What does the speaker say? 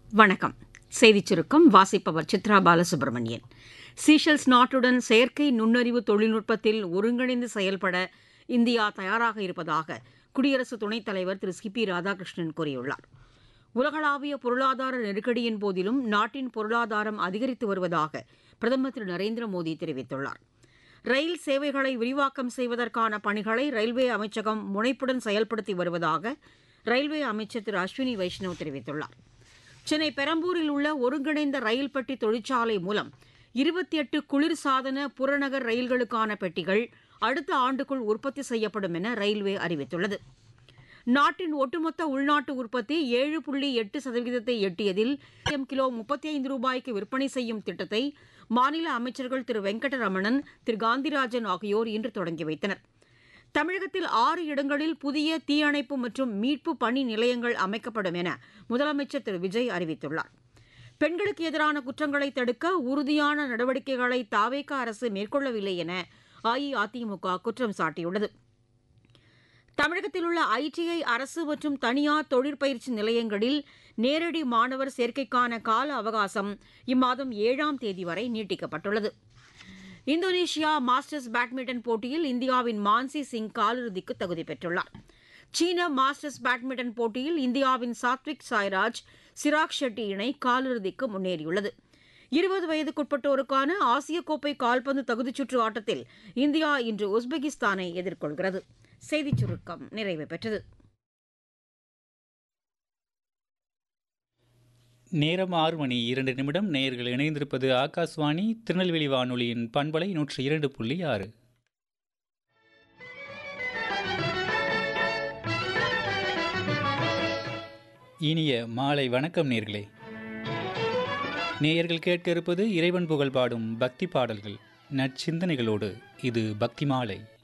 வணக்கம் செய்திச் சுருக்கம் வாசிப்பவர் சித்ரா பாலசுப்ரமணியன் சீஷல்ஸ் நாட்டுடன் செயற்கை நுண்ணறிவு தொழில்நுட்பத்தில் ஒருங்கிணைந்து செயல்பட இந்தியா தயாராக இருப்பதாக குடியரசு துணைத் தலைவர் திரு சி பி ராதாகிருஷ்ணன் கூறியுள்ளார் உலகளாவிய பொருளாதார நெருக்கடியின் போதிலும் நாட்டின் பொருளாதாரம் அதிகரித்து வருவதாக பிரதமர் திரு நரேந்திர மோடி தெரிவித்துள்ளார் ரயில் சேவைகளை விரிவாக்கம் செய்வதற்கான பணிகளை ரயில்வே அமைச்சகம் முனைப்புடன் செயல்படுத்தி வருவதாக ரயில்வே அமைச்சர் திரு அஸ்வினி வைஷ்ணவ் தெரிவித்துள்ளார் சென்னை பெரம்பூரில் உள்ள ஒருங்கிணைந்த ரயில் பெட்டி தொழிற்சாலை மூலம் இருபத்தி எட்டு குளிர்சாதன புறநகர் ரயில்களுக்கான பெட்டிகள் அடுத்த ஆண்டுக்குள் உற்பத்தி செய்யப்படும் என ரயில்வே அறிவித்துள்ளது நாட்டின் ஒட்டுமொத்த உள்நாட்டு உற்பத்தி ஏழு புள்ளி எட்டு சதவீதத்தை எட்டியதில் ஆயிரம் கிலோ முப்பத்தி ஐந்து ரூபாய்க்கு விற்பனை செய்யும் திட்டத்தை மாநில அமைச்சர்கள் திரு வெங்கடரமணன் திரு காந்திராஜன் ஆகியோர் இன்று தொடங்கி வைத்தனர் தமிழகத்தில் ஆறு இடங்களில் புதிய தீயணைப்பு மற்றும் மீட்பு பணி நிலையங்கள் அமைக்கப்படும் என முதலமைச்சர் திரு விஜய் அறிவித்துள்ளார் பெண்களுக்கு எதிரான குற்றங்களை தடுக்க உறுதியான நடவடிக்கைகளை தாவேக அரசு மேற்கொள்ளவில்லை என அஇஅதிமுக குற்றம் சாட்டியுள்ளது தமிழகத்தில் உள்ள ஐடிஐ அரசு மற்றும் தனியார் தொழிற்பயிற்சி நிலையங்களில் நேரடி மாணவர் சேர்க்கைக்கான கால அவகாசம் இம்மாதம் ஏழாம் தேதி வரை நீட்டிக்கப்பட்டுள்ளது இந்தோனேஷியா மாஸ்டர்ஸ் பேட்மிண்டன் போட்டியில் இந்தியாவின் மான்சி சிங் காலிறுதிக்கு தகுதி பெற்றுள்ளார் சீன மாஸ்டர்ஸ் பேட்மிண்டன் போட்டியில் இந்தியாவின் சாத்விக் சாய்ராஜ் சிராக் ஷெட்டி இணை காலிறுதிக்கு முன்னேறியுள்ளது இருபது வயதுக்குட்பட்டோருக்கான ஆசிய கோப்பை கால்பந்து தகுதிச்சுற்று ஆட்டத்தில் இந்தியா இன்று உஸ்பெகிஸ்தானை எதிர்கொள்கிறது செய்திச் சுருக்கம் நிறைவு பெற்றது நேரம் ஆறு மணி இரண்டு நிமிடம் நேயர்கள் இணைந்திருப்பது ஆகாஷ்வாணி திருநெல்வேலி வானொலியின் பண்பலை நூற்றி இரண்டு புள்ளி ஆறு இனிய மாலை வணக்கம் நேர்களே நேயர்கள் கேட்க இருப்பது இறைவன் புகழ் பாடும் பக்தி பாடல்கள் நற்சிந்தனைகளோடு இது பக்தி மாலை